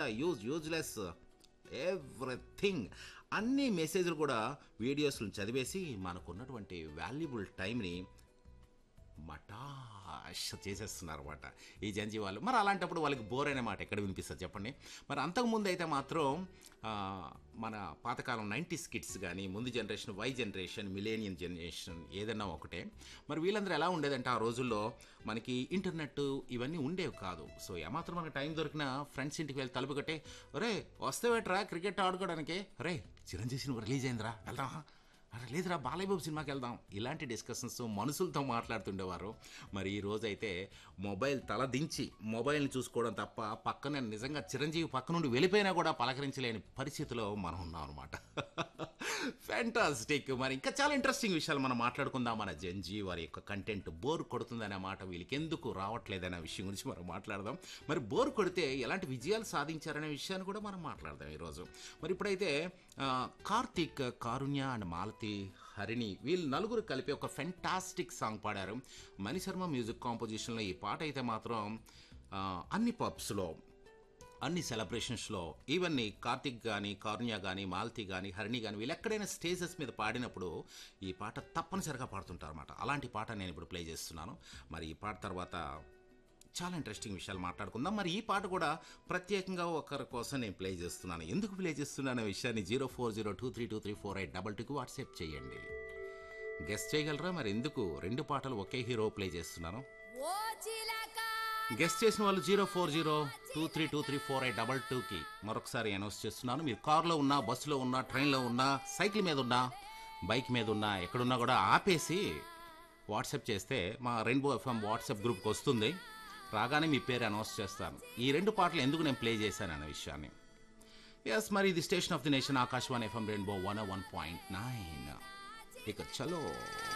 use useless everything అన్ని మెసేజ్లు కూడా వీడియోస్లను చదివేసి మనకున్నటువంటి వాల్యుబుల్ టైంని మటాష్ చేసేస్తున్నారు అనమాట ఈ జంజీ వాళ్ళు మరి అలాంటప్పుడు వాళ్ళకి బోర్ అనే మాట ఎక్కడ వినిపిస్తుంది చెప్పండి మరి అంతకుముందు అయితే మాత్రం ఆ, మన పాతకాలం నైంటీస్ కిడ్స్ కానీ ముందు generation Y generation millennium generation ఏదన్నా ఒకటే మరి వీళ్ళందరూ ఎలా ఉండేదంటే ఆ రోజుల్లో మనకి ఇంటర్నెట్ ఇవన్నీ ఉండేవి కాదు సో ఏమాత్రం మనకి టైం దొరికినా ఫ్రెండ్స్ ఇంటికి వెళ్ళి తలుపు కట్టే ఒరే వస్తావేట్రా క్రికెట్ ఆడుకోవడానికి ఒరే చిరంజీవి సినిమా రిలీజ్ అయిందిరా వెళ్దామా అరే లేదురా బాలయ్య బాబు సినిమాకి వెళ్దాం ఇలాంటి డిస్కషన్స్ మనుషులతో మాట్లాడుతుండేవారు మరి ఈ రోజైతే మొబైల్ తల దించి మొబైల్ని చూసుకోవడం తప్ప పక్కన నిజంగా చిరంజీవి పక్క నుండి వెళ్ళిపోయినా కూడా పలకరించలేని పరిస్థితిలో మనం ఉన్నాం అనమాట ఫ్యాంటాస్టిక్ మరి ఇంకా చాలా ఇంట్రెస్టింగ్ విషయాలు మనం మాట్లాడుకుందాం మన జంజీ వారి యొక్క కంటెంట్ బోర్ కొడుతుందనే మాట వీళ్ళకి ఎందుకు రావట్లేదనే విషయం గురించి మనం మాట్లాడదాం మరి బోర్ కొడితే ఎలాంటి విజయాలు సాధించారనే విషయాన్ని కూడా మనం మాట్లాడదాం ఈరోజు మరి ఇప్పుడైతే ఆ, కార్తీక్ కారుణ్య అండ్ మాలతి హరిణి వీళ్ళు నలుగురు కలిపి ఒక ఫెంటాస్టిక్ సాంగ్ పాడారు మణిశర్మ మ్యూజిక్ కాంపోజిషన్లో ఈ పాట అయితే మాత్రం ఆ, అన్ని పబ్స్లో అన్ని సెలబ్రేషన్స్లో ఈవెన్ ఈ కార్తిక్ కానీ కారుణ్య కానీ మాలతి కానీ హరిణి కానీ వీళ్ళు ఎక్కడైనా స్టేజెస్ మీద పాడినప్పుడు ఈ పాట తప్పనిసరిగా పాడుతుంటారు అనమాట అలాంటి పాట నేను ఇప్పుడు ప్లే చేస్తున్నాను మరి ఈ పాట తర్వాత చాలా ఇంట్రెస్టింగ్ విషయాలు మాట్లాడుకుందాం మరి ఈ పాట కూడా ప్రత్యేకంగా ఒకరి కోసం నేను ప్లే చేస్తున్నాను ఎందుకు ప్లే చేస్తున్నాను అనే విషయాన్ని zero four zero two three two three four eight double టూకి వాట్సాప్ చేయండి గెస్ట్ చేయగలరా మరి ఎందుకు రెండు పాటలు ఒకే హీరో ప్లే చేస్తున్నాను ఓ చిలక గెస్ట్ చేసిన వాళ్ళు zero four zero two three two three four eight double టూకి మరొకసారి అనౌన్స్ చేస్తున్నాను మీరు కార్లో ఉన్నా బస్సులో ఉన్నా ట్రైన్లో ఉన్నా సైకిల్ మీద ఉన్నా బైక్ మీద ఉన్నా ఎక్కడున్నా కూడా ఆపేసి వాట్సాప్ చేస్తే మా రెయిన్బో ఎఫ్ఎం వాట్సాప్ గ్రూప్కి వస్తుంది రాగానే మీ పేరు అనౌన్స్ చేస్తాను ఈ రెండు పాటలు ఎందుకు నేను ప్లే చేశాను అనే విషయాన్ని ఎస్ మరి ఇది station of the nation Akashvani FM rainbow one one point nine ఇక చలో